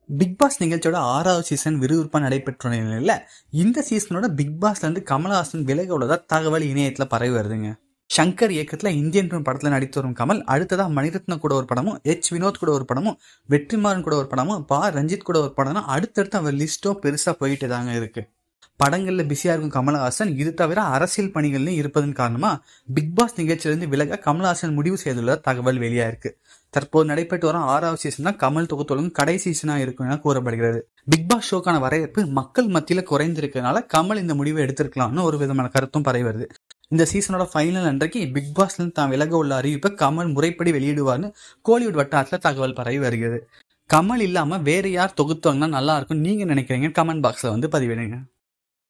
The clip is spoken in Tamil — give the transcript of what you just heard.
பிக் பாஸ் நிகழ்ச்சியோட ஆறாவது சீசன் விறுவிறுப்பா நடைபெற்ற நிலையில இந்த சீசனோட பிக் பாஸ்ல இருந்து கமலஹாசன் விலக உள்ளதா தகவல் இணையத்துல பரவி வருதுங்க சங்கர் இயக்கத்துல இந்தியன் டூ படத்துல நடித்து வரும் கமல் அடுத்ததா மணிரத்ன கூட ஒரு படமும் எச் வினோத் கூட ஒரு படமும் வெற்றிமாறன் கூட ஒரு படமும் பா ரஞ்சித் கூட ஒரு படம்னா அடுத்தடுத்து அவர் லிஸ்டோ பெருசா போயிட்டு தாங்க இருக்கு படங்கள்ல பிஸியா இருக்கும் கமலஹாசன் இது தவிர அரசியல் பணிகள்லயும் இருப்பதன் காரணமா பிக் பாஸ் நிகழ்ச்சியிலிருந்து விலக கமலஹாசன் முடிவு செய்துள்ள தகவல் வெளியா இருக்கு தற்போது நடைபெற்று வரும் ஆறாவது சீசன் தான் கமல் தொகுத்தொழுங்கும் கடை சீசனா இருக்கும் என கூறப்படுகிறது பிக் பாஸ் ஷோக்கான வரவேற்பு மக்கள் மத்தியில குறைந்திருக்கிறதுனால கமல் இந்த முடிவை எடுத்திருக்கலாம்னு ஒரு விதமான கருத்தும் பரவி வருது இந்த சீசனோட ஃபைனல் அன்றைக்கு பிக் பாஸ்ல இருந்து தான் விலக உள்ள அறிவிப்பை கமல் முறைப்படி வெளியிடுவார்னு கோலிவுட் வட்டாரத்துல தகவல் பரவி வருகிறது கமல் இல்லாம வேற யார் தொகுத்தாங்கன்னா நல்லா இருக்கும் நீங்க நினைக்கிறீங்க கமெண்ட் பாக்ஸ்ல வந்து பதிவிடுங்க